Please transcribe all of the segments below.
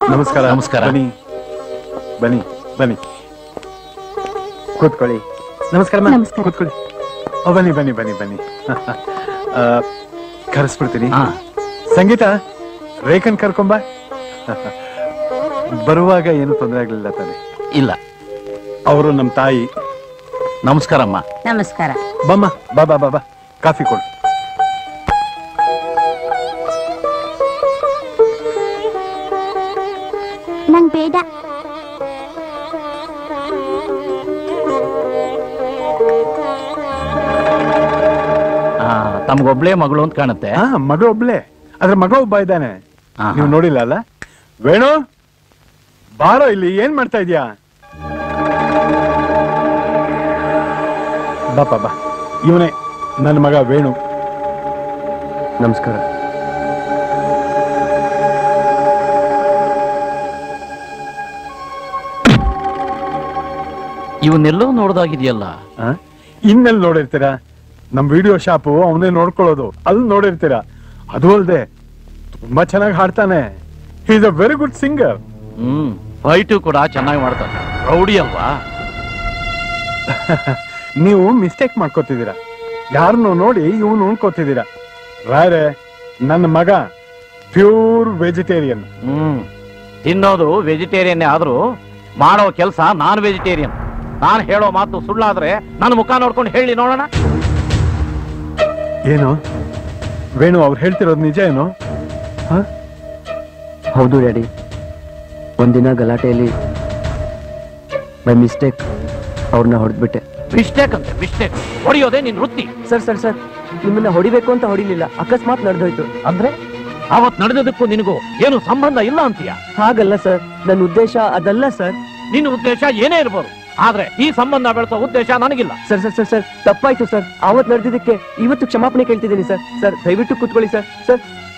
ನಮಸ್ಕಾರ ನಮಸ್ಕಾರ. ಬನ್ನಿ ಬನ್ನಿ ಬನ್ನಿ ಕೂತ್ಕೊಳ್ಳಿ ನಮಸ್ಕಾರ ನಮಸ್ಕಾರ. ಕೂತ್ಕೊಳ್ಳಿ ಓ, ಬನ್ನಿ ಬನ್ನಿ ಬನ್ನಿ ಬನ್ನಿ ಆ, ಕರೆಸ್ಬಿಡ್ತೀನಿ ಹಾ ಸಂಗೀತ ರೇಖನ್ ಕರ್ಕೊಂಬ ಬರುವಾಗ ಏನು ತೊಂದರೆ ಆಗ್ಲಿಲ್ಲ ತಾನೆ ಇಲ್ಲ ಅವರು ನಮ್ಮ ತಾಯಿ ನಮಸ್ಕಾರಮ್ಮ ನಮಸ್ಕಾರ ಬಮ್ಮ ಬಾ ಬಾ ಬಾ ಬಾ ಕಾಫಿ ಕೊಡು ನಂಗ್ ಬೇಡ ಆ, ತಮ್ಗೊಬ್ಳೇ ಮಗಳು ಅಂತ ಕಾಣುತ್ತೆ ಹಾ ಮಗ ಒಬ್ಳೆ ಅದ್ರ ಮಗ ಒಬ್ಬ ಇದ್ದಾನೆ ಆಹಾ. ನೀವು ನೋಡಿಲ್ಲ ಅಲ್ಲ ವೇಣು ಬಾರೋ ಇಲ್ಲಿ ಏನ್ ಮಾಡ್ತಾ ಇದೀಯಾ ಬಾಪ ಬಾ ಇವನೇ ನನ್ನ ಮಗ ವೇಣು ನಮಸ್ಕಾರ ಇವನ್ನೆಲ್ಲೋ ನೋಡ್ದಾಗಿದೆಯಲ್ಲ ಇನ್ನೆಲ್ಲಿ ನೋಡಿರ್ತೀರಾ ನಮ್ ವಿಡಿಯೋ ಶಾಪು ಅವನೇ ನೋಡ್ಕೊಳ್ಳೋದು ಅಲ್ಲಿ ನೋಡಿರ್ತೀರಾ ಅದು ಅಲ್ದೆ ತುಂಬಾ ಚೆನ್ನಾಗಿ ಹಾಡ್ತಾನೆ is a very good singer hmm fight ಕೂಡ ಚೆನ್ನಾಗಿ ಮಾಡ್ತಾನೆ ರೌಡಿ ಅಲ್ವಾ ನೀವು ಮಿಸ್ಟೇಕ್ ಮಾಡ್ಕೋತಿದ್ದೀರಾ ಯಾರನ್ನು ನೋಡಿ ಇವನು ಉಣ್ಕೋತಿದ್ದೀರಾ ರಾಯರೇ ನನ್ನ ಮಗ ಪ್ಯೂರ್ ವೆಜಿಟೇರಿಯನ್ ಹ್ಮ್ ತಿನ್ನೋದು ವೆಜಿಟೇರಿಯನ್ ಆದ್ರೂ ಮಾಡೋ ಕೆಲಸ ನಾನ್ ವೆಜಿಟೇರಿಯನ್ ನಾನು ಹೇಳೋ ಮಾತು ಸುಳ್ಳಾದ್ರೆ ನನ್ನ ಮುಖ ನೋಡ್ಕೊಂಡು ಹೇಳಿ ನೋಡೋಣ ಏನು ವೇಣು ಅವ್ರು ಹೇಳ್ತಿರೋದು ನಿಜ ಏನು ಹ? ಹೌದು ಡ್ಯಾಡಿ ಒಂದಿನ ಗಲಾಟೆಯಲ್ಲಿ ಬೈ ಮಿಸ್ಟೇಕ್ ಅವ್ರನ್ನ ಹೊಡೆದ್ಬಿಟ್ಟೆ ಮಿಸ್ಟೇಕ್ ಅಂತೆ ಮಿಸ್ಟೇಕ್ ಹೊಡೆಯೋದೇ ನಿನ್ ವೃತ್ತಿ ಸರ್ ಸರ್ ಸರ್ ನಿಮ್ಮನ್ನ ಹೊಡಿಬೇಕು ಅಂತ ಹೊಡಿಲಿಲ್ಲ ಅಕಸ್ಮಾತ್ ನಡೆದೋಯ್ತು ಅಂದ್ರೆ ಅವತ್ ನಡೆದದಕ್ಕೂ ನಿನಗೂ ಏನು ಸಂಬಂಧ ಇಲ್ಲ ಅಂತೀಯ ಹಾಗಲ್ಲ ಸರ್ ನನ್ನ ಉದ್ದೇಶ ಅದಲ್ಲ ಸರ್ ನಿನ್ನ ಉದ್ದೇಶ ಏನೇ ಇರ್ಬೋದು ಆದ್ರೆ ಈ ಸಂಬಂಧ ಬೆಳೆಸೋ ಉದ್ದೇಶ ನನಗಿಲ್ಲ ಸರ್ ಸರ್ ಸರ್ ಸರ್ ತಪ್ಪಾಯ್ತು ಸರ್ ಆವತ್ ನಡೆದಿದ್ದಕ್ಕೆ ಇವತ್ತು ಕ್ಷಮಾಪಣೆ ಕೇಳ್ತಿದ್ದೀನಿ ಸರ್ ಸರ್ ದಯವಿಟ್ಟು ಕೂತ್ಕೊಳ್ಳಿ ಸರ್ ಸರ್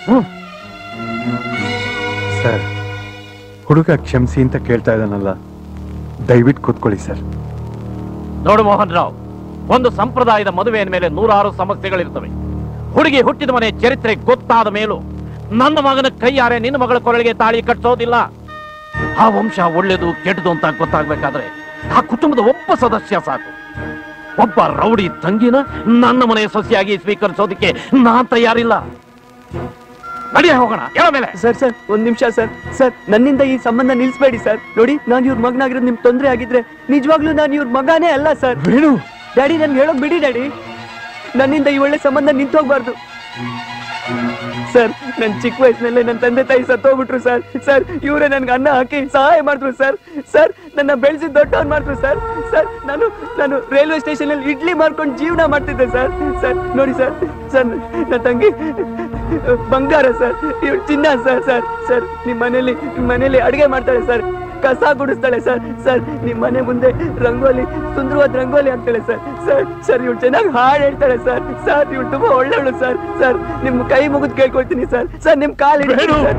ಸರ್ ಹುಡುಗ ಕ್ಷಮಿಸಿ ಅಂತ ಕೇಳ್ತಾ ಇದ್ದಾನಲ್ಲ ದಯವಿಟ್ಟು ಕೂತ್ಕೊಳ್ಳಿ ಸರ್ ನೋಡು ಮೋಹನ್ ರಾವ್ ಒಂದು ಸಂಪ್ರದಾಯದ ಮದುವೆಯ ಮೇಲೆ ನೂರಾರು ಸಮಸ್ಯೆಗಳಿರ್ತವೆ ಹುಡುಗಿ ಹುಟ್ಟಿದ ಮನೆ ಚರಿತ್ರೆ ಗೊತ್ತಾದ ಮೇಲೂ ನನ್ನ ಮಗನ ಕೈಯಾರೆ ನಿನ್ನ ಮಗಳ ಕೊರಳಿಗೆ ತಾಳಿ ಕಟ್ಟೋದಿಲ್ಲ ಆ ವಂಶ ಒಳ್ಳೇದು ಕೆಟ್ಟದು ಅಂತ ಗೊತ್ತಾಗ್ಬೇಕಾದ್ರೆ ಆ ಕುಟುಂಬದ ಒಬ್ಬ ಸದಸ್ಯ ಸಾಕು ಒಬ್ಬ ರೌಡಿ ತಂಗಿನ ನನ್ನ ಮನೆಯ ಸೊಸೆಯಾಗಿ ಸ್ವೀಕರಿಸೋದಕ್ಕೆ ನಾನ್ ತಯಾರಿಲ್ಲ ನಡಿಯ ಹೋಗೋಣ ಹೇಳ ಮೇಲೆ ಸರ್ ಸರ್ ಒಂದ್ ನಿಮಿಷ ಸರ್ ಸರ್ ನನ್ನಿಂದ ಈ ಸಂಬಂಧ ನಿಲ್ಸ್ಬೇಡಿ ಸರ್ ನೋಡಿ ನಾನು ಇವ್ರ ಮಗನಾಗಿರೋದು ನಿಮ್ ತೊಂದ್ರೆ ಆಗಿದ್ರೆ ನಿಜವಾಗ್ಲೂ ನಾನು ಇವ್ರ ಮಗನೇ ಅಲ್ಲ ಸರ್ ವೇಣು ಡ್ಯಾಡಿ ನನ್ಗೆ ಹೇಳೋಕ್ ಬಿಡಿ ಡ್ಯಾಡಿ ನನ್ನಿಂದ ಈ ಒಳ್ಳೆ ಸಂಬಂಧ ನಿಂತೋಗ್ಬಾರ್ದು ಸರ್ ನನ್ ಚಿಕ್ಕ ವಯಸ್ಸಿನಲ್ಲೇ ನನ್ನ ತಂದೆ ತಾಯಿ ಸತ್ತೋಗ್ಬಿಟ್ರು ಸರ್ ಸರ್ ಇವರೇ ನನ್ಗೆ ಅನ್ನ ಹಾಕಿ ಸಹಾಯ ಮಾಡಿದ್ರು ಸರ್ ಸರ್ ನನ್ನ ಬೆಳೆಸಿ ದೊಡ್ಡವನ್ ಮಾಡಿದ್ರು ಸರ್ ಸರ್ ನಾನು ನಾನು ರೈಲ್ವೆ ಸ್ಟೇಷನ್ ಅಲ್ಲಿ ಇಡ್ಲಿ ಮಾರ್ಕೊಂಡು ಜೀವನ ಮಾಡ್ತಿದ್ದೆ ಸರ್ ಸರ್ ನೋಡಿ ಸರ್ ಸರ್ ನನ್ನ ತಂಗಿ ಬಂಗಾರ ಸರ್ ಇವ್ರು ಚಿನ್ನ ಸರ್ ಸರ್ ಸರ್ ನಿಮ್ಮ ಮನೇಲಿ ನಿಮ್ಮ ಮನೇಲಿ ಅಡಿಗೆ ಮಾಡ್ತಾಳೆ ಸರ್ ಕಸ ಗುಡಿಸ್ತಾಳೆ ಸರ್ ಸರ್ ನಿಮ್ಮ ಮನೆ ಮುಂದೆ ರಂಗೋಲಿ ಸುಂದರವಾದ ರಂಗೋಲಿ ಹಾಕ್ತಾಳೆ ಸರ್ ಸರ್ ಸರ್ ಇವ್ಳು ಚೆನ್ನಾಗಿ ಹಾಡು ಹೇಳ್ತಾಳೆ ಸರ್ ಸರ್ ಇವ್ಳು ತುಂಬಾ ಒಳ್ಳೆಯವಳು ಸರ್ ಸರ್ ನಿಮ್ ಕೈ ಮುಗಿದು ಕೇಳ್ಕೊಳ್ತೀನಿ ಸರ್ ಸರ್ ನಿಮ್ ಕಾಲು ಹಿಡಿತೀನಿ ಸರ್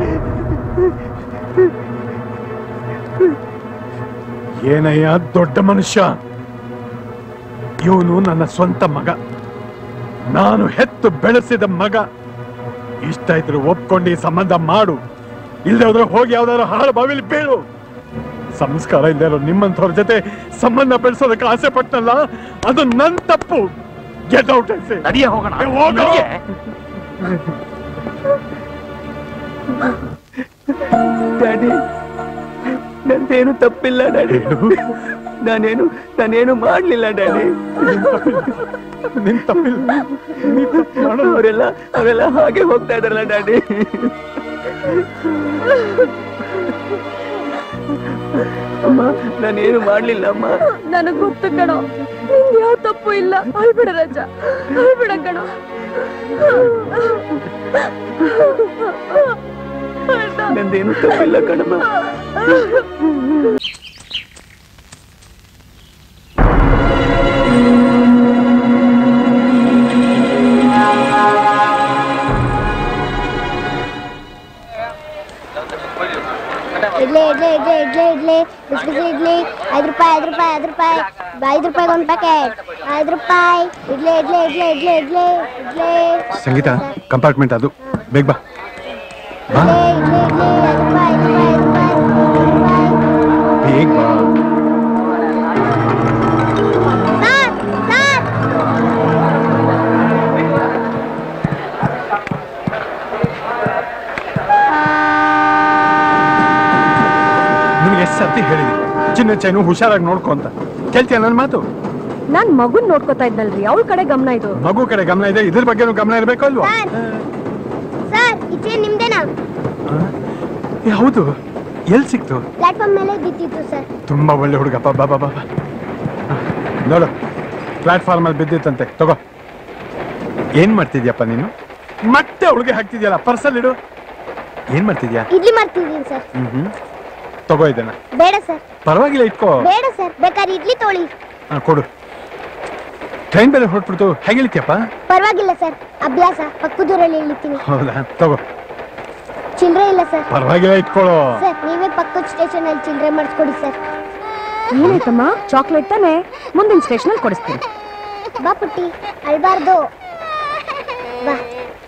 ಏನಯ್ಯ ದೊಡ್ಡ ಮನುಷ್ಯ ಇವನು ನನ್ನ ಸ್ವಂತ ಮಗ ನಾನು ಹೆತ್ತು ಬೆಳೆಸಿದ ಮಗ ಇಷ್ಟ ಇದ್ರು ಒಪ್ಕೊಂಡು ಈ ಸಂಬಂಧ ಮಾಡು ಇಲ್ಲದೆ ಹೋದ್ರೆ ಹೋಗಿ ಯಾವ್ದಾದ್ರು ಹಾಳು ಬಾವಿಲಿ ಬೀಳು ಸಂಸ್ಕಾರ ಇಲ್ಲದೆ ಇರೋ ನಿಮ್ಮಂಥವ್ರ ಜೊತೆ ಸಂಬಂಧ ಬೆಳೆಸೋದಕ್ಕೆ ಆಸೆ ಪಟ್ಟನಲ್ಲ ಅದು ನನ್ ತಪ್ಪು ಗೆಟ್ ಔಟ್ ನಡಿಯ ಹೋಗೋಣ ಹೋಗು. ನಡಿಯೇ. ಡ್ಯಾಡಿ ನಂದೇನು ತಪ್ಪಿಲ್ಲ ಡ್ಯಾಡಿ ನಾನೇನು ನಾನೇನು ಮಾಡ್ಲಿಲ್ಲ ಡ್ಯಾಡಿ ನಿನ್ ತಪ್ಪಿಲ್ಲ ನೀನ್ ತಪ್ಪು ಮಾಡೋದು ಅವರೆಲ್ಲ ಅವರೆಲ್ಲ ಹಾಗೆ ಹೋಗ್ತಾ ಇದಾರಲ್ಲ ಡ್ಯಾಡಿ ಅಮ್ಮ ನಾನೇನು ಮಾಡ್ಲಿಲ್ಲ ಅಮ್ಮ ನನಗ್ ಗೊತ್ತು ಕಣೋ ನಿಂದ್ ಯಾವ ತಪ್ಪು ಇಲ್ಲ ಅಳ್ಬಿಡ ರಜ ಅಳ್ಬಿಡ ಕಣೋ ನಂದೇನು ತಪ್ಪಿಲ್ಲ ಕಣಮ್ಮ ಇಡ್ಲಿ ಇಡ್ಲಿ ಇಡ್ಲಿ ಇಡ್ಲಿ ಇಡ್ಲಿ ಬಿಸಿ ಬಿಸಿ ಇಡ್ಲಿ ಐದು ರೂಪಾಯಿ ಐದು ರೂಪಾಯಿ ಐದು ರೂಪಾಯಿ ಐದು ರೂಪಾಯಿಗೆ ಒಂದು ಪ್ಯಾಕೆಟ್ ಐದು ರೂಪಾಯಿ ಇಡ್ಲಿ ಇಡ್ಲಿ ಇಡ್ಲಿ ಇಡ್ಲಿ ಇಡ್ಲಿ ಇಡ್ಲಿ ಸಂಗೀತ ಕಂಪಾರ್ಟ್ಮೆಂಟ್ ಅದು ಬೇಗ ಬಾ ಬಾ ಇಡ್ಲಿ ಇಡ್ಲಿ ಇಡ್ಲಿ ಐದು ರೂಪಾಯಿ ಐದು ರೂಪಾಯಿ ಐದು ರೂಪಾಯಿ ಬೇಗ ಬಾ ಸರ್ ಸರ್ ನಿನ್ಗೆ ಎಷ್ಟು ಸತಿ ಹೇಳಿದೆ ಚಿನ್ನ ಚೈನು ಹುಷಾರಾಗಿ ನೋಡ್ಕೊ ಅಂತ ಕೇಳ್ತೀಯ ನನ್ನ ಮಾತು ನಾನ್ ಮಗುನ್ ನೋಡ್ಕೊತಾ ಇದ್ನಲ್ರಿ ಅವಳ ಕಡೆ ಗಮನ ಇದು ಮಗು ಕಡೆ ಗಮನ ಇದೆ ಇದ್ರ ಬಗ್ಗೆನೂ ಗಮನ ಇರಬೇಕು ಅಲ್ವಾ ಸರ್ ಸರ್ ಇಚ್ಛೆ ನಿಮ್ದೇನಾ ಏ, ಹೌದು ಎಲ್ಲಿ ಸಿಕ್ತು ಪ್ಲಾಟ್ಫಾರ್ಮ್ ಮೇಲೆ ಬಿದ್ದಿತ್ತು ಸರ್ ತುಂಬಾ ಒಳ್ಳೆ ಹುಡುಗ ಬಾ ಬಾ ಬಾ ಬಾ ನೋಡು ಪ್ಲಾಟ್ಫಾರ್ಮ್ ಅಲ್ಲಿ ಬಿದ್ದಿತ್ತಂತೆ ತಗೋ ಏನ್ ಮಾಡ್ತಿದ್ಯಪ್ಪ ನೀನು ಮತ್ತೆ ಅವಳಿಗೆ ಹಾಕ್ತಿದ್ಯಲ್ಲ ಪರ್ಸಲ್ ಇಡು ಏನ್ ಮಾಡ್ತಿದ್ಯಾ ಇಡ್ಲಿ ಮಾಡ್ತಿದ್ದೀನಿ ಸರ್ ಹ್ಮ್ ಹ್ಮ್ ತಗೋ ಇದನ್ನ ಬೇಡ ಸರ್ ಪರವಾಗಿಲ್ಲ ಇಟ್ಕೋ ಬೇಡ ಸರ್ ಬೇಕಾದ್ರೆ ಇಡ್ಲಿ ತೊಳಿ ಹಾ, ಕೊಡು ಟ್ರೈನ್ ಬೇರೆ ಹೊರಟ್ಬಿಡ್ತು ಹೇಗೆ ಇಳಿತೀಯಪ್ಪ ಪರವಾಗಿಲ್ಲ ಸರ್ ಅಭ್ಯಾಸ ಪಕ್ಕದೂರಲ್ಲಿ ಇಳಿತೀನಿ ಹೌದಾ ತಗೋ ಚಿಲ್ಲರೆ ಇಲ್ಲ ಸರ್ ಪರವಾಗಿಲ್ಲ ಇಟ್ಕೊಳ್ಳೋ ಸರ್ ನೀವೇ ಪಕ್ಕದ ಸ್ಟೇಷನ್ ಅಲ್ಲಿ ಚಿಲ್ಲರೆ ಮಾಡಿಸ್ಕೊಡಿ ಸರ್ ಏನಾಯ್ತಮ್ಮ ಚಾಕ್ಲೇಟ್ ತಾನೆ ಮುಂದಿನ ಸ್ಟೇಷನ್ ಅಲ್ಲಿ ಕೊಡಿಸ್ತೀನಿ ಬಾ ಪುಟ್ಟಿ ಅಳ್ಬಾರ್ದು ಬಾ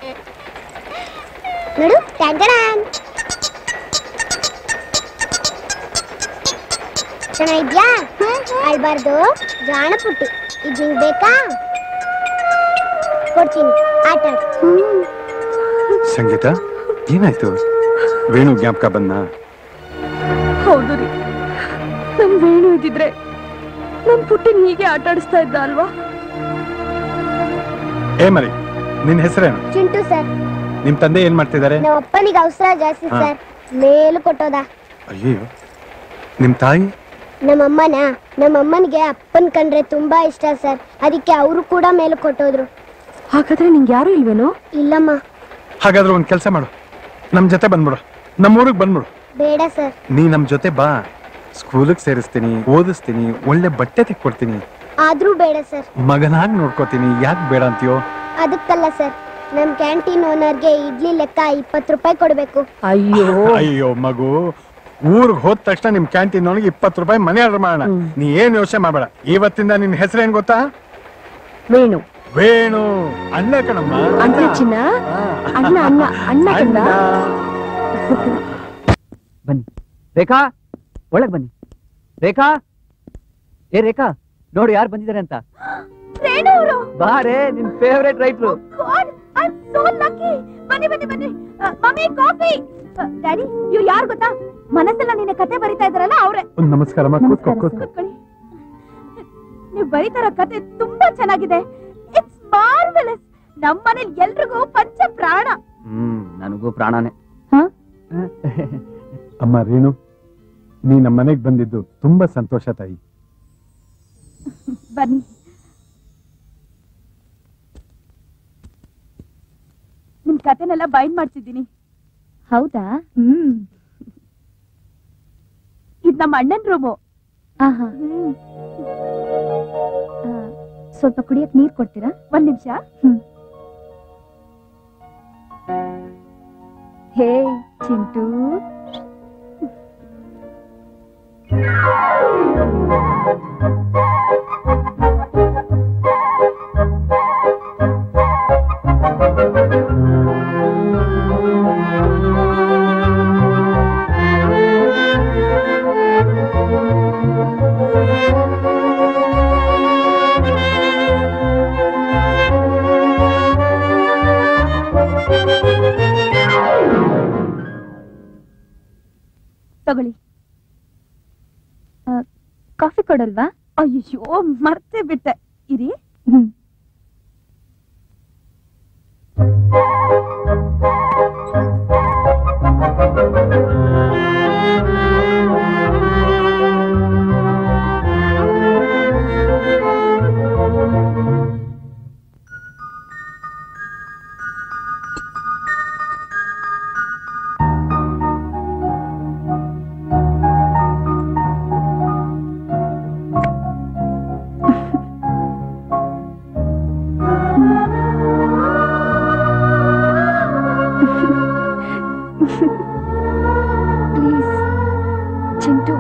ನೋಡು ಟ್ಯಾಂಟಡಾನ್ ಚೆನ್ನಾಗಿದ್ಯಾ ಅಳ್ಬಾರ್ದು ಜಾಣ ಪುಟ್ಟಿ ಇದು ನಿಂಗೆ ಬೇಕಾ ಕೊಡ್ತೀನಿ ಆಟ ಆಡು. ಸಂಗೀತ ಏನಾಯ್ತು ವೇಣು ಜ್ಞಾಪಕ ಬಂದ ಹೌದು ರೀ ನಮ್ ವೇಣು ಇದ್ದಿದ್ರೆ ನಮ್ ಪುಟ್ಟಿನ ಹೀಗೆ ಆಟ ಆಡಿಸ್ತಾ ಇದ್ದ ಅಲ್ವಾ ಏ ಮರಿ ನಿನ್ ಹೆಸರೇನು ಚಿಂಟು ಸರ್ ನಿಮ್ ತಂದೆ ಏನ್ ಮಾಡ್ತಿದ್ದಾರೆ ನಮ್ಮ ಅಪ್ಪನಿಗೆ ಅವಸರ ಜಾಸ್ತಿ ಹಾ. ಸರ್ ಮೇಲು ಕೊಟ್ಟೋದ ಅಯ್ಯೋ ನಿಮ್ ತಾಯಿ ನಮ್ಮಮ್ಮನ ನಮ್ಮಮ್ಮನಿಗೆ ಅಪ್ಪನ್ ಕಂಡ್ರೆ ತುಂಬಾ ಇಷ್ಟ ಸರ್ ಅದಕ್ಕೆ ಅವರು ಕೂಡ ಮೇಲು ಕೊಟ್ಟೋದ್ರು ಹಾಗಾದ್ರೆ ನಿಂಗೆ ಯಾರು ಇಲ್ವೇನೋ ಇಲ್ಲಮ್ಮ ಹಾಗಾದ್ರೆ ಒಂದ್ ಕೆಲಸ ಮಾಡು ನಮ್ ಜೊತೆ ಬಂದ್ಬಿಡು ನಮ್ಮೂರಿಗೆ ಬಂದ್ಬಿಡು ಬೇಡ ಸರ್ ನೀ ನಮ್ ಜೊತೆ ಬಾ ಸ್ಕೂಲಿಗೆ ಸೇರಿಸ್ತೀನಿ ಓದಿಸ್ತೀನಿ ಒಳ್ಳೆ ಬಟ್ಟೆ ತೆಕ್ಕೊಡ್ತೀನಿ ಆದ್ರೂ ಬೇಡ ಸರ್ ಮಗನಾಗ್ ನೋಡ್ಕೋತೀನಿ ಯಾಕೆ ಬೇಡ ಅಂತೀಯೋ ಅದಕ್ಕಲ್ಲ ಸರ್ ನಮ್ ಕ್ಯಾಂಟೀನ್ ಓನರ್ಗೆ ಇಡ್ಲಿ ಲೆಕ್ಕ ಇಪ್ಪತ್ತು ರೂಪಾಯಿ ಕೊಡ್ಬೇಕು ಅಯ್ಯೋ ಅಯ್ಯೋ ಮಗು ಊರಿಗೆ ಹೋದ ತಕ್ಷಣ ನಿಮ್ ಕ್ಯಾಂಟೀನ್ ಅವನಿಗೆ ಇಪ್ಪತ್ತು ರೂಪಾಯಿ ಮನೆ ಆರ್ಡರ್ ಮಾಡೋಣ ನೀ ಏನ್ ಯೋಚನೆ ಮಾಡಬೇಡ ಇವತ್ತಿಂದ ನಿನ್ ಹೆಸರೇನ್ ಗೊತ್ತಾ ವೇಣು ವೇಣು ಅಣ್ಣ ಕಣಮ್ಮ ಅಣ್ಣ ಚಿನ್ನ ಅಣ್ಣ ಅಣ್ಣ ಅಣ್ಣ ಕಂದ ಬನ್ನಿ ರೇಖಾ ಒಳಗ್ ಬನ್ನಿ ರೇಖಾ ಏ ರೇಖಾ ನೋಡು ಯಾರು ಬಂದಿದ್ದಾರೆ ಅಂತ ವೇಣು ಅವರು ಬಾರೇ ನಿನ್ ಫೇವ್ರೆಟ್ ರೈಟ್ರು god I am so lucky ಬನ್ನಿ ಬನ್ನಿ ಬನ್ನಿ ಮಮ್ಮಿ ಕಾಫಿ ಡ್ಯಾಡಿ ಇವ್ರು ಯಾರು ಗೊತ್ತಾ ಮನಸ್ಸೆಲ್ಲ ನಿನ್ನೆ ಕತೆ ಬರಿತಾ ಇದಾರಲ್ಲ ಅವ್ರೆ ಒಂದ್ ನಮಸ್ಕಾರಮ್ಮ ಕೂತ್ಕೋ ಕೂತ್ಕೋ ಕೂತ್ಕೊಳ್ಳಿ ನೀವು ಬರೀತಾರೋ ಕತೆ ತುಂಬಾ ಚೆನ್ನಾಗಿದೆ ಇಟ್ಸ್ ಮಾರ್ವೆಲಸ್ ನಮ್ಮ ಮನೇಲಿ ಎಲ್ರಿಗೂ ಪಂಚ ಪ್ರಾಣ ಹ್ಮ್ ನನಗೂ ಪ್ರಾಣನೇ ಅಮ್ಮ ರೇಣು ನೀ ನಮ್ಮ ಮನೆಗ್ ಬಂದಿದ್ದು ತುಂಬಾ ಸಂತೋಷ ತಾಯಿ ಬನ್ನಿ ನಿಮ್ ಕತೆನೆಲ್ಲ ಬೈಂಡ್ ಮಾಡ್ತಿದ್ದೀನಿ ಹೌದಾ ಹ್ಮ್ ಇದ್ ನಮ್ಮ ಅಣ್ಣನ್ ರೂಮು ಆಹಾ ಆ, ಸ್ವಲ್ಪ ಕುಡಿಯಕ್ ನೀರ್ ಕೊಡ್ತೀರಾ ಒಂದ್ ನಿಮಿಷ ಹೇ ಚಿಂಟು ತಗೊಳ್ಳಿ ಕಾಫಿ ಕೊಡಲ್ವಾ ಅಯ್ಯೋ ಮರ್ತೇ ಬಿಟ್ಟೆ ಇರಿ ಹ್ಮ್ ಪ್ಲೀಸ್ ಚಿಂಟು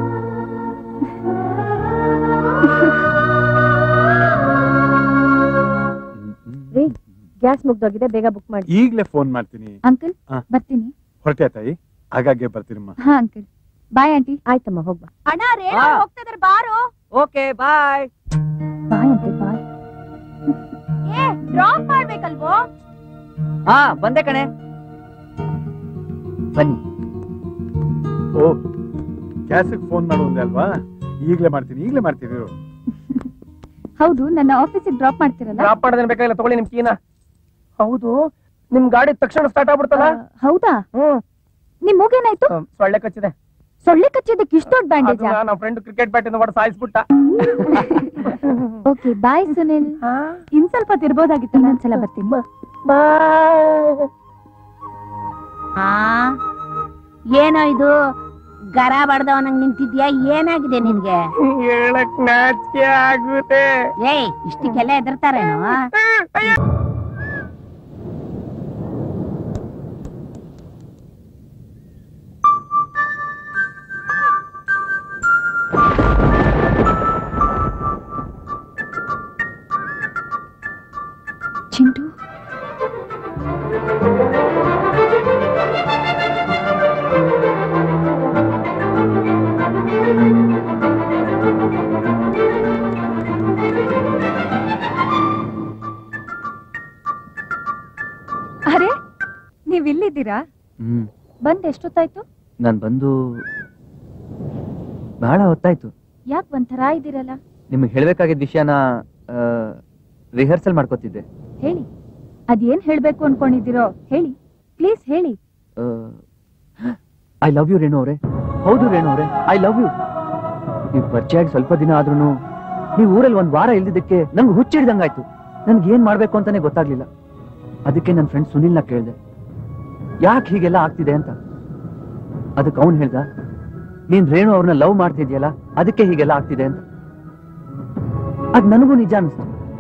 ರೀ ಗ್ಯಾಸ್ ಮುಗ್ದೋಗಿದೆ ಬೇಗ ಬುಕ್ ಮಾಡಿ ಈಗ್ಲೇ ಫೋನ್ ಮಾಡ್ತೀನಿ ಅಂಕಲ್ ಹಾ. ಬರ್ತೀನಿ ಹೊರಟೆ ತಾಯಿ ಆಗಾಗ್ಗೆ ಬರ್ತೀನಮ್ಮ ಹಾ ಅಂಕಲ್ ಬಾಯ್ ಆಂಟಿ ಆಯ್ತಮ್ಮ ಹೋಗ್ಬಾ ಅಣ್ಣ ರೇಣು ಹಾ. ಹೋಗ್ತಾ ಇದಾರೆ ಬಾರು ಓಕೆ ಬಾಯ್ ಬಾಯ್ ಅಂತೆ ಬಾಯ್ ಏ ಡ್ರಾಪ್ ಮಾಡ್ಬೇಕಲ್ವೋ ಹಾ ಬಂದೆ ಕಣೆ ಬನ್ನಿ ಓ ಗ್ಯಾಸಿಗೆ ಫೋನ್ ಮಾಡು ಅಂದೆ ಅಲ್ವಾ ಈಗ್ಲೇ ಮಾಡ್ತೀನಿ ಈಗ್ಲೇ ಮಾಡ್ತೀನಿ ಇರು. ಹೌದು ನನ್ನ ಆಫೀಸಿಗೆ ಡ್ರಾಪ್ ಮಾಡ್ತಿರಲ್ಲ ಡ್ರಾಪ್ ಮಾಡೋದೇನ್ ಬೇಕಾಗಿಲ್ಲ ತಗೊಳ್ಳಿ ನಿಮ್ ಕೀನ ಹೌದು ನಿಮ್ ಗಾಡಿ ತಕ್ಷಣ ಸ್ಟಾರ್ಟ್ ಆಗ್ಬಿಡ್ತಲ್ಲ ಆ, ಹೌದಾ ಹ್ಮ್ ನಿಮ್ ಮೂಗೇನಾಯ್ತು ಹ್ಮ್, ಸೊಳ್ಳೆ ಕಚ್ಚಿದೆ ಸೊಳ್ಳೆ ಕಚ್ಚೋದಕ್ಕೆ ಇಷ್ಟ ದೊಡ್ಡ ಬ್ಯಾಂಡೇಜ್ ಅದು ನಮ್ಮ ಫ್ರೆಂಡ್ ಕ್ರಿಕೆಟ್ ಬ್ಯಾಟ್ ಇಂದ ಹೊಡೆದು ಸಾಯಿಸ್ಬಿಟ್ಟ ಓಕೆ ಬಾಯ್ ಸುನಿಲ್ ಇನ್ ಸ್ವಲ್ಪ ತಿರ್ಬೋದಾಗಿತ್ತು ಇನ್ನೊಂದ್ಸಲ ಬರ್ತೀನಿ ಆ ಏನೋ ಇದು ಗರ ಬಡ್ದವನಂಗ್ ನಿಂತಿದ್ಯಾ ಏನಾಗಿದೆ ನಿನ್ಗೆ ಹೇಳಕ್ ನಾಚಿಕೆ ಆಗುತ್ತೆ ಏಯ್ ಇಷ್ಟಕ್ಕೆಲ್ಲ ಹೆದರ್ತಾರೇನೋ ಚಿಂಟು ಅರೆ ನೀವ್ ಇಲ್ಲಿದ್ದೀರಾ ಹ್ಮ್ ಬಂದ್ ಎಷ್ಟೊತ್ತಾಯ್ತು ನಾನ್ ಬಂದು ಬಹಳ ಹೊತ್ತಾಯ್ತು ಯಾಕ್ ಒಂಥರ ಇದ್ದೀರಲ್ಲ ನಿಮ್ಗೆ ಹೇಳ್ಬೇಕಾಗಿದ್ದ ವಿಷಯನ ರಿಹರ್ಸಲ್ ಮಾಡ್ಕೋತಿದ್ದೆ ಹೇಳಿ ಅದೇನ್ ಹೇಳ್ಬೇಕು ಅನ್ಕೊಂಡಿದ್ದೀರೋ ಹೇಳಿ ಪ್ಲೀಸ್ ಹೇಳಿ ಐ ಲವ್ ಯು ರೇಣು ಅವರೇ ಹೌದು ರೇಣು ಅವರೇ ಐ ಲವ್ ಯು ನೀವು ಪರಿಚಯ ಆಗಿ ಸ್ವಲ್ಪ ದಿನ ಆದ್ರೂ ನೀವು ಊರಲ್ಲಿ ಒಂದ್ ವಾರ ಇಲ್ದಿದ್ದಕ್ಕೆ ನಂಗೆ ಹುಚ್ಚಿಡ್ದಂಗಾಯ್ತು ನನ್ಗೆ ಏನ್ ಮಾಡ್ಬೇಕು ಅಂತಾನೆ ಗೊತ್ತಾಗ್ಲಿಲ್ಲ ಅದಕ್ಕೆ ನನ್ನ ಫ್ರೆಂಡ್ ಸುನಿಲ್ನ ಕೇಳ್ದೆ ಯಾಕೆ ಹೀಗೆಲ್ಲ ಆಗ್ತಿದೆ ಅಂತ ಅದಕ್ಕೆ ಅವನ್ ಹೇಳ್ದ ನೀನ್ ರೇಣು ಅವ್ರನ್ನ ಲವ್ ಮಾಡ್ತಿದ್ಯಲ್ಲ ಅದಕ್ಕೆ ಹೀಗೆಲ್ಲ ಆಗ್ತಿದೆ ಅಂತ ಅದ್ ನನಗೂ ನಿಜ ಅನಿಸ್ತು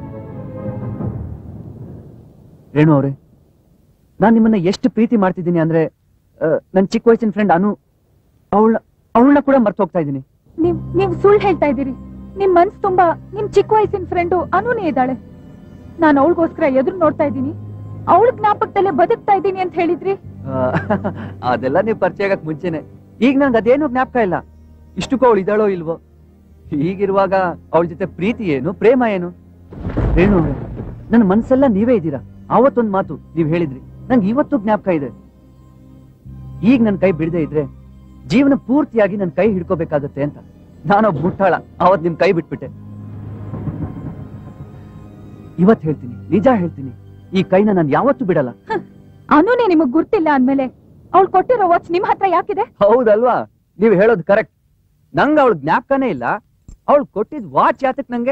ರೇಣು ಅವರೇ ನಾನ್ ನಿಮ್ಮನ್ನ ಎಷ್ಟು ಪ್ರೀತಿ ಮಾಡ್ತಿದ್ದೀನಿ ಅಂದ್ರೆ ಆ, ನನ್ ಚಿಕ್ಕ ವಯಸ್ಸಿನ ಫ್ರೆಂಡ್ ಅನು ಅವಳ ಅವಳನ್ನ ಕೂಡ ಮರ್ತು ಹೋಗ್ತಾ ಇದ್ದೀನಿ ನೀವ್ ನೀವ್ ಸುಳ್ಳು ಹೇಳ್ತಾ ಇದ್ದೀರಿ ನಿಮ್ ಮನ್ಸ್ ತುಂಬಾ ನಿಮ್ ಚಿಕ್ಕ ವಯಸ್ಸಿನ ಫ್ರೆಂಡು ಅನುನೇ ಇದ್ದಾಳೆ ನಾನು ಅವಳಿಗೋಸ್ಕರ ಎದುರು ನೋಡ್ತಾ ಇದ್ದೀನಿ ಅವಳ ಜ್ಞಾಪಕದಲ್ಲೇ ಬದುಕ್ತಾ ಇದ್ದೀನಿ ಅಂತ ಹೇಳಿದ್ರಿ ಆ, ಅದೆಲ್ಲ ನೀವು ಪರಿಚಯ ಆಗಕ್ ಮುಂಚೆನೆ ಈಗ ನನ್ಗೆ ಅದೇನು ಜ್ಞಾಪಕ ಇಲ್ಲ ಇಷ್ಟಕ್ಕೂ ಅವಳು ಇದ್ದಾಳೋ ಇಲ್ವೋ ಹೀಗಿರುವಾಗ ಅವಳ ಜೊತೆ ಪ್ರೀತಿ ಏನು ಪ್ರೇಮ ಏನು ರೇಣು ಅವ್ರೆ, ನನ್ನ ಮನ್ಸೆಲ್ಲ ನೀವೇ ಇದ್ದೀರಾ ಆವತ್ತೊಂದ್ ಮಾತು ನೀವ್ ಹೇಳಿದ್ರಿ ನಂಗೆ ಇವತ್ತು ಜ್ಞಾಪಕ ಇದೆ ಈಗ ನನ್ ಕೈ ಬಿಡದೆ ಇದ್ರೆ ಜೀವನ ಪೂರ್ತಿಯಾಗಿ ನನ್ ಕೈ ಹಿಡ್ಕೋಬೇಕಾಗತ್ತೆ ಅಂತ ನಾನೊಬ್ಬ ಮುಟ್ಟಾಳ ಅವತ್ ನಿಮ್ ಕೈ ಬಿಟ್ಬಿಟ್ಟೆ ಇವತ್ ಹೇಳ್ತೀನಿ ನಿಜ ಹೇಳ್ತೀನಿ ಈ ಕೈನ ನಾನು ಯಾವತ್ತೂ ಬಿಡಲ್ಲ ಅನುನೇ ನಿಮಗ್ ಗುರ್ತಿಲ್ಲ ಅಂದ್ಮೇಲೆ ಅವಳು ಕೊಟ್ಟಿರೋ ವಾಚ್ ನಿಮ್ ಹತ್ರ ಯಾಕಿದೆ ಹೌದಲ್ವಾ ನೀವ್ ಹೇಳೋದು ಕರೆಕ್ಟ್ ನಂಗ ಅವಳ ಜ್ಞಾಪಕನೇ ಇಲ್ಲ ಅವಳು ಕೊಟ್ಟಿದ್ ವಾಚ್ ಯಾತಕ್ ನಂಗೆ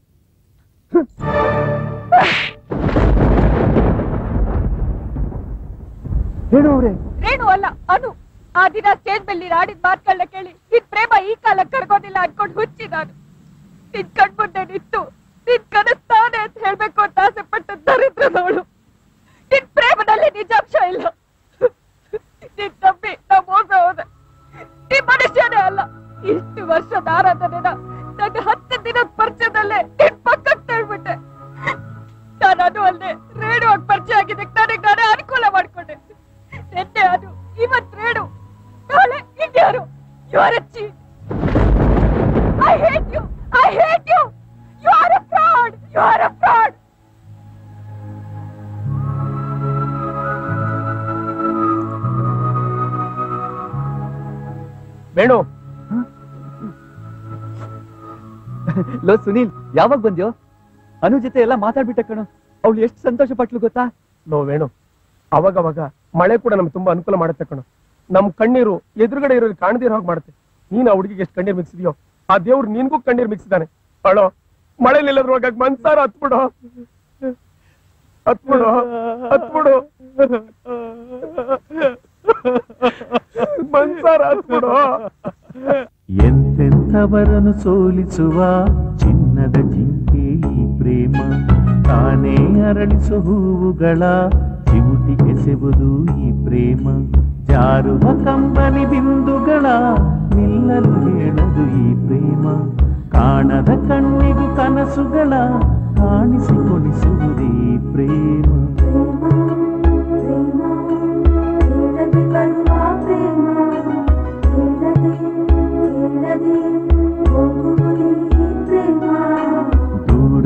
ಹೇಳು ಅವ್ರೆ ರೇಣು ಅಲ್ಲ ಅನು ಆ ದಿನ ಸ್ಟೇಜ್ ಮೇಲೆ ನೀನ್ ಆಡಿದ ಮಾತುಗಳನ್ನ ಕೇಳಿ ನಿನ್ ಪ್ರೇಮ ಈ ಕಾಲ ಕರ್ಗೋದಿಲ್ಲ ಅನ್ಕೊಂಡು ಹುಚ್ಚಿ ನಾನು ನಿನ್ ಕಣ್ಮುಂದೆ ನಿಂತು ನಿನ್ ಕನಸ್ತಾನೆ ಅಂತ ಹೇಳ್ಬೇಕು ಅಂತ ಆಸೆ ಪಟ್ಟ ದರಿದ್ರದವಳು ನಿನ್ ಪ್ರೇಮದಲ್ಲಿ ನಿಜಾಂಶ ಇಲ್ಲ ನಿನ್ ನಂಬಿ ನಾ ಮೋಸ ಹೋದೆ ನೀ ಮನುಷ್ಯನೇ ಅಲ್ಲ ಇಷ್ಟು ವರ್ಷದ ಆರಾಧನೆನ ನನ್ನ ಹತ್ತು ದಿನದ ಪರಿಚಯದಲ್ಲೇ ನಿನ್ ಪಕ್ಕಕ್ಕೆ ತಳ್ಬಿಟ್ಟೆ ನಾನು ಅದು ಅಲ್ಲದೆ ರೇಣು ಆಗಿ ಪರಿಚಯ ಆಗಿದ್ದಕ್ಕೆ ನನಗೆ ನಾನೇ ಅನುಕೂಲ ಮಾಡ್ಕೊಂಡೆ ನಿನ್ನೆ ಅದು ಇವತ್ ರೇಣು ನಾಳೆ ಇನ್ಯಾರು you are a cheat I hate you I hate you you are a fraud you are a fraud ಬೇಣು ಲೋ ಸುನೀಲ್ ಯಾವಾಗ ಬಂದ್ಯೋ ಅನು ಜೊತೆ ಎಲ್ಲ ಮಾತಾಡ್ಬಿಟ್ಟೆ ಕಣೋ ಅವಳು ಎಷ್ಟು ಸಂತೋಷ ಪಟ್ಲು ಗೊತ್ತಾ ನೋ ವೇಣು ಅವಾಗ ಅವಾಗ ಮಳೆ ಕೂಡ ನಮ್ಗೆ ತುಂಬಾ ಅನುಕೂಲ ಮಾಡುತ್ತೆ ಕಣು ನಮ್ ಕಣ್ಣೀರು ಎದುರುಗಡೆ ಇರೋರು ಕಾಣದಿರೋ ಹಾಗೆ ಮಾಡುತ್ತೆ ನೀನ್ ಆ ಹುಡುಗಿಗೆ ಎಷ್ಟು ಕಣ್ಣೀರ್ ಮಿಕ್ಸಿದ್ಯೋ ಆ ದೇವ್ರು ನಿನ್ಗೂ ಕಣ್ಣೀರ್ ಮಿಕ್ಸಿದಾನೆ ಅಳೋ ಮಳೆಲಿ ಎಲ್ಲಾದ್ರೂ ಹೋಗಾಗ ಮನ್ಸಾರ ಹತ್ಬಿಡು ಹತ್ಬಿಡು ಹತ್ಬಿಡು ಮನ್ಸಾರ ಹತ್ಬಿಡು ಎಂತೆಂಥವರನ್ನು ಸೋಲಿಸುವ ಚಿನ್ನದ ಜಿಂಕೆ ಈ ಪ್ರೇಮ ತಾನೇ ಅರಳಿಸು ಹೂವುಗಳ ಚಿವುಟಿ ಎಸೆವುದು ಈ ಪ್ರೇಮ ಜಾರುವ ಕಂಬನಿ ಬಿಂದುಗಳ ನಿಲ್ಲಲು ಹೇಳದು ಈ ಪ್ರೇಮ ಕಾಣದ ಕಣ್ಣಿಗೂ ಕನಸುಗಳ ಕಾಣಿಸಿಕೊಡಿಸುವುದೇ ಪ್ರೇಮ ಪ್ರೇಮ ಪ್ರೇಮ ಪ್ರೇಮ ಪ್ರೇಮ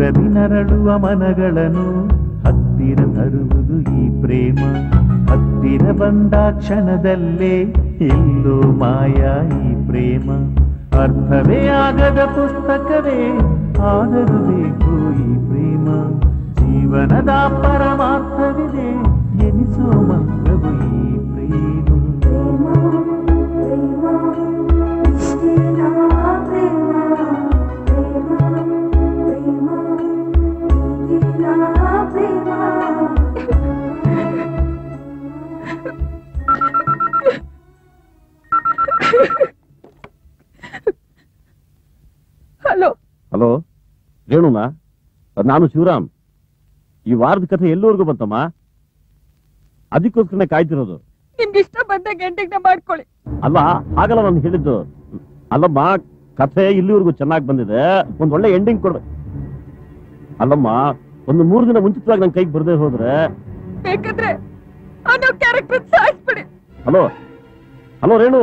ದೂರದಿ ನರಳುವ ಮನಗಳನ್ನು ಹತ್ತಿರ ತರುವುದು ಈ ಪ್ರೇಮ ಹತ್ತಿರ ಬಂದ ಕ್ಷಣದಲ್ಲೇ ಎಲ್ಲೋ ಮಾಯ ಈ ಪ್ರೇಮ ಅರ್ಥವೇ ಆಗದ ಪುಸ್ತಕವೇ ಆದರೂ ಬೇಕು ಈ ಪ್ರೇಮ ಜೀವನದ ಪರಮಾರ್ಥವಿದೆ ಎನಿಸೋ ಮಂತ್ರವು ಈ ಪ್ರೇಮ ಹಲೋ ಹಲೋ ರೇಣುನಾ ಅದ್ ನಾನು ಶಿವರಾಮ್ ಈ ವಾರದ ಕಥೆ ಎಲ್ಲವರೆಗೂ ಬಂತಮ್ಮ ಅದಕ್ಕೋಸ್ಕರನೇ ಕಾಯ್ತಿರೋದು ನಿಮ್ಗೆ ಇಷ್ಟ ಬಂದಾಗ ಎಂಡಿಂಗ್ ಮಾಡ್ಕೊಳ್ಳಿ ಅಲ್ಲ ಆಗಲ್ಲ ನಾನು ಹೇಳಿದ್ದು ಅಲ್ಲಮ್ಮ ಕಥೆ ಇಲ್ಲಿವರೆಗೂ ಚೆನ್ನಾಗಿ ಬಂದಿದೆ ಒಂದ್ ಒಳ್ಳೆ ಎಂಡಿಂಗ್ ಕೊಡ್ಬೇಕು ಅಲ್ಲಮ್ಮ ಒಂದು ಮೂರು ದಿನ ಮುಂಚಿತವಾಗಿ ನನ್ನ ಕೈಗೆ ಬರದೇ ಹೋದ್ರೆ ಬೇಕಾದ್ರೆ ಅನ್ನೋ ಕ್ಯಾರೆಕ್ಟರ್ ಸಾಯಿಸ್ಬಿಡಿ ಹಲೋ ಹಲೋ ರೇಣು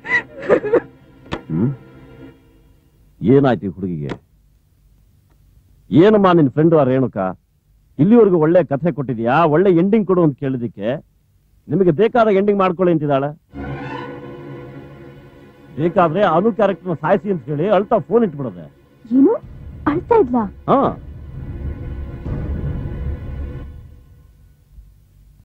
ಹ್ಮ್ ಏನಾಯ್ತು ಈ ಹುಡುಗಿಗೆ ಏನಮ್ಮ ನಿನ್ ಫ್ರೆಂಡು ಆ ರೇಣುಕ ಇಲ್ಲಿವರೆಗೂ ಒಳ್ಳೆ ಕಥೆ ಕೊಟ್ಟಿದ್ಯಾ ಒಳ್ಳೆ ಎಂಡಿಂಗ್ ಕೊಡು ಅಂತ ಕೇಳಿದಕ್ಕೆ ನಿಮಗೆ ಬೇಕಾದ ಎಂಡಿಂಗ್ ಮಾಡ್ಕೊಳ್ಳಿ ಅಂತಿದ್ದಾಳೆ ಬೇಕಾದ್ರೆ ಅನು ಕ್ಯಾರೆಕ್ಟರ್ ಸಾಯಿಸಿ ಅಂತ ಹೇಳಿ ಅಳ್ತಾ ಫೋನ್ ಇಟ್ಬಿಡೋದೆ ಏನು ಅಳ್ತಾ ಇದ್ಲಾ ಹಾ